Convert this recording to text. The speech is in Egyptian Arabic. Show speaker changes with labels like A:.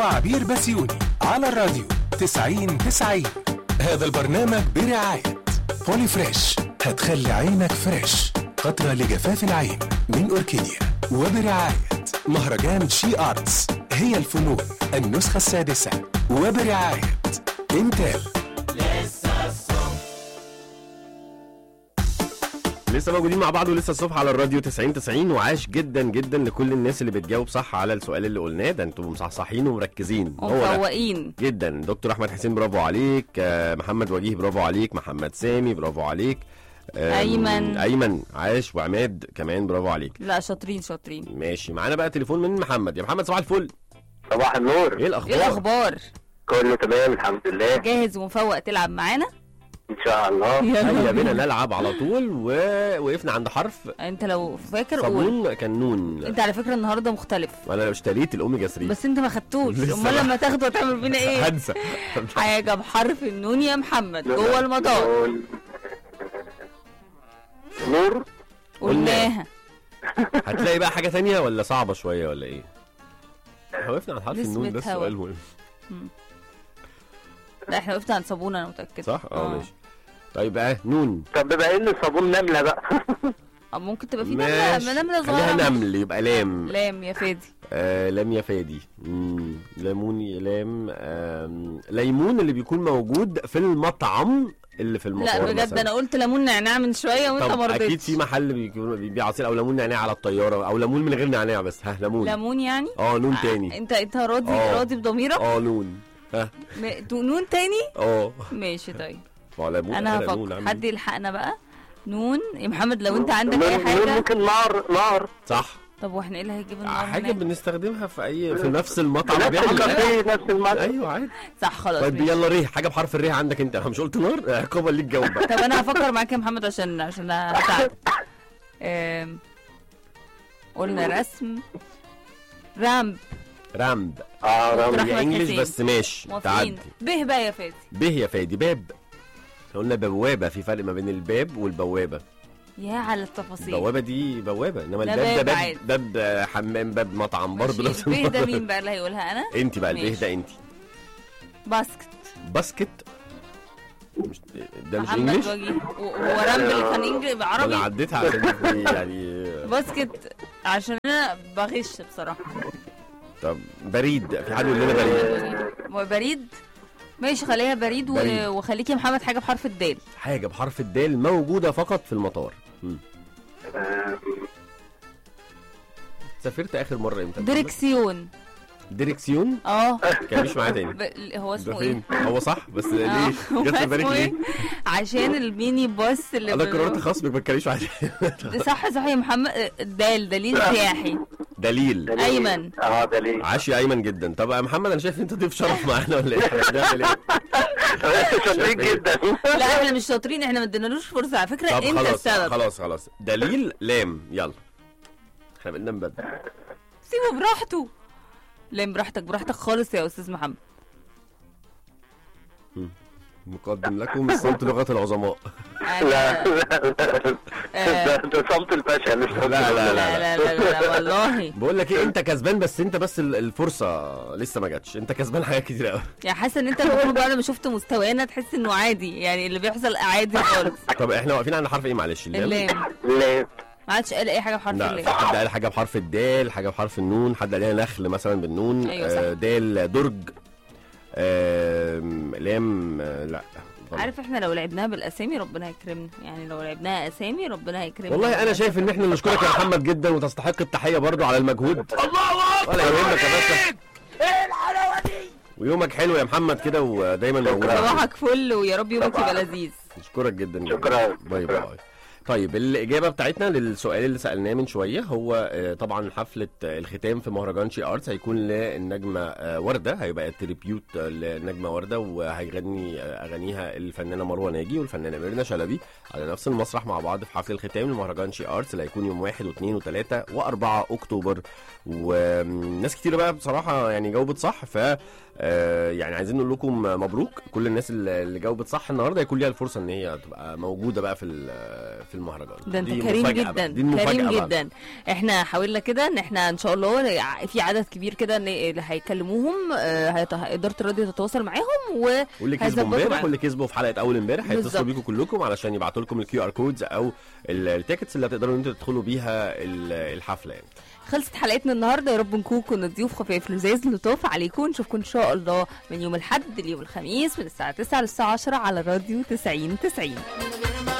A: عبير بسيوني على الراديو 90 90 هذا البرنامج برعاية بولي فريش هتخلي عينك فريش قطرة لجفاف العين من أوركيديا وبرعاية مهرجان شي آرتس هي الفنون النسخة السادسة وبرعاية انتل
B: لسه موجودين مع بعض ولسه الصبح على الراديو 90 90 وعاش جدا جدا لكل الناس اللي بتجاوب صح على السؤال اللي قلناه ده انتوا مصحصحين ومركزين هو ده
C: ومفوقين
B: جدا دكتور احمد حسين برافو عليك آه، محمد وجيه برافو عليك محمد سامي برافو عليك آم،
C: أيمن.
B: ايمن عاش وعماد كمان برافو عليك
C: لا شاطرين شاطرين
B: ماشي معانا بقى تليفون من محمد يا محمد صباح الفل
D: صباح النور
B: ايه الاخبار
C: ايه الاخبار
D: كله تمام الحمد لله
C: جاهز ومفوق تلعب معانا
D: ان شاء الله
B: هيا بينا نلعب على طول ووقفنا عند حرف
C: انت لو فاكر قول
B: صابون كان نون
C: انت على فكره النهارده مختلف
B: وانا لو اشتريت الاوميجا 3
C: بس انت ما خدتوش
B: لسه
C: امال
B: بقى.
C: لما تاخده هتعمل فينا ايه
B: هنسى
C: حاجه بحرف النون يا محمد جوه المطار
D: نور. نور
C: قلناها
B: هتلاقي بقى حاجه تانية ولا صعبه شويه ولا ايه وقفنا على حرف
C: نسمة
B: النون ده
C: هوا.
B: السؤال مهم
C: لا احنا وقفنا عند صابونه انا متاكده
B: صح اه ماشي طيب اه نون
D: طب بما ان الصابون نمله بقى
C: أو ممكن تبقى في
B: ماشي
C: نمله نمله
B: خليها
C: صغيره
B: نمل يبقى لام
C: لام يا فادي
B: آه لام يا فادي مم. ليموني لام آم، ليمون اللي بيكون موجود في المطعم اللي في المطار
C: لا بجد
B: مثلاً.
C: انا قلت ليمون نعناع من شويه وانت
B: طب
C: ما
B: اكيد
C: رضيتش
B: في محل بيكون- بيبيع عصير او ليمون نعناع على الطياره او ليمون من غير نعناع بس ها ليمون
C: ليمون يعني
B: اه نون
C: آه،
B: تاني
C: انت انت راضي
B: آه.
C: راضي بضميرك
B: اه نون ها
C: م- تو- نون تاني
B: اه
C: ماشي طيب
B: ما هو ليمون
C: انا
B: آخر نون
C: هفكر
B: عامل
C: حد يلحقنا بقى نون يا محمد لو انت عندك اي
D: نور- نور
C: حاجه
D: ممكن نار نار
B: صح
C: طب واحنا ايه اللي هيجيب النار
B: حاجه
C: هناك؟
B: بنستخدمها في اي في نفس المطعم
D: نفس
B: بيعمل كده.
D: الكافيه نفس المطعم
B: ايوه عادي
C: صح خلاص
B: طيب
C: ماشي.
B: يلا ريح حاجه بحرف الريح عندك انت مش قلت نار عقابا ليك جاوب بقى
C: طب انا هفكر معاك يا محمد عشان عشان اساعدك آم، قلنا رسم رامب
B: رامب
D: اه
C: دكتور
D: رمل
C: أحمد
B: هي انجلش
C: حسين.
B: بس ماشي
C: موافقين
B: تعدي
C: به بقى يا فادي
B: به يا فادي باب إحنا قلنا بوابه في فرق ما بين الباب والبوابه
C: يا على التفاصيل
B: البوابه دي بوابه انما
C: ده
B: الباب ده
C: باب
B: باب
C: عادي.
B: باب آه، حمام باب مطعم برضه
C: ماشي، به ده مين بقى اللي هيقولها انا
B: انت بقى البه
C: ماشي.
B: ده انت
C: باسكت
B: باسكت مش ده مش
C: محمد
B: انجلش
C: وجيه و- هو رامب اللي كان انجلش
B: انا
C: عربي
B: عديتها عشان دي يعني
C: باسكت عشان انا بغش بصراحه
B: طب بريد في حد يقول لنا بريد
C: هو بريد ماشي خليها بريد, و...
B: بريد.
C: وخليكي يا محمد حاجه بحرف الدال
B: حاجه بحرف الدال موجوده فقط في المطار مم.
D: آه،
B: سافرت اخر مره امتى
C: دريكسيون
B: ديريكسيون
C: اه
B: كان مش معايا تاني
C: ب... هو
B: ده
C: اسمه
B: فين
C: ايه؟
B: هو صح بس
C: آه،
B: ليه
C: هو
B: جت في بالك
C: اسمه
B: ليه
C: ايه؟ عشان الميني باص اللي
B: انا
C: بال-
B: قررت خصمك ما تتكلميش معايا
C: صح صح يا محمد دال دليل سياحي
B: دليل
D: دليل.
C: أيمن.
D: اه دليل
B: عاش يا ايمن جدا طب يا محمد انا شايف انت ضيف شرف معانا ولا ايه إحنا بنعمل ايه
D: انتوا شاطرين جدا
C: لا احنا مش شاطرين احنا ما ادينالوش فرصه على فكره
B: طب
C: انت
B: خلاص
C: السبب
B: خلاص خلاص دليل لام يلا احنا بننام بدري
C: سيبه براحته لم براحتك براحتك خالص يا استاذ محمد
B: مقدم لكم الصوت لغة العظماء
D: لا
C: أنا-
D: لا لا
C: آه.
D: ده ده صمت الفشل مش صمت
B: لا، لا،
C: لا لا لا لا, لا والله
B: بقول لك ايه انت كسبان بس انت بس ال- الفرصة لسه ما جاتش انت كسبان حاجات كتير قوي
C: يعني حاسه ان انت المفروض بعد ما شفت مستوانا تحس انه عادي يعني اللي بيحصل عادي خالص
B: طب احنا واقفين عند حرف ايه معلش اللام
C: اللام
D: لا
C: ما عادش قال اي حاجه بحرف
B: لا في
C: اللام
B: حد قال حاجة بحرف الدال حاجة بحرف النون حد قال لنا نخل مثلا بالنون
C: أيوة صح.
B: آه، دال درج آم، لام آه، لا غلط.
C: عارف احنا لو لعبناها بالاسامي ربنا هيكرمنا يعني لو لعبناها اسامي ربنا هيكرمنا
B: والله انا شايف ان احنا نشكرك يا محمد جدا وتستحق التحيه برضو على المجهود الله ولا يهمك يا باشا ويومك حلو يا محمد كده ودايما موجود
C: صباحك فل ويا رب يومك يبقى لذيذ
B: نشكرك جدا جدا
D: شكرا.
B: باي باي طيب الإجابة بتاعتنا للسؤال اللي سألناه من شوية هو آه، طبعا حفلة آه، الختام في مهرجان شي أرتس هيكون للنجمة آه، وردة هيبقى تريبيوت آه، للنجمة وردة وهيغني آه، أغانيها الفنانة مروة ناجي والفنانة ميرنا شلبي على نفس المسرح مع بعض في حفل الختام لمهرجان شي أرتس اللي هيكون يوم 1 و2 و3 و4 أكتوبر وناس كتير بقى بصراحة يعني جاوبت صح ف آه، يعني عايزين نقول لكم مبروك كل الناس اللي اللي جاوبت صح النهارده يكون ليها الفرصه ان هي تبقى موجوده بقى في ال- في المهرجان
C: ده انت
B: دي
C: كريم
B: مفاجأة بقى.
C: جدا
B: دي المفاجأة
C: كريم
B: بقى.
C: جدا احنا حاولنا كده ان احنا ان شاء الله في عدد كبير كده ان- اللي هيكلموهم آه، هيت- اداره الراديو تتواصل معاهم و
B: واللي كسبوا
C: هيظبطوا
B: امبارح
C: معاهم.
B: واللي كسبوا في حلقه اول امبارح
C: بالظبط.
B: هيتصلوا بيكم كلكم علشان يبعتوا لكم الكيو ار كودز او ال- التيكتس اللي هتقدروا ان انتوا تدخلوا بيها ال- الحفله يعني
C: خلصت حلقتنا النهارده يا رب نكون كنا ضيوف خفاف لزاز لطاف عليكم نشوفكم ان شاء الله من يوم الاحد ليوم الخميس من الساعه 9 للساعه 10 على راديو 90 90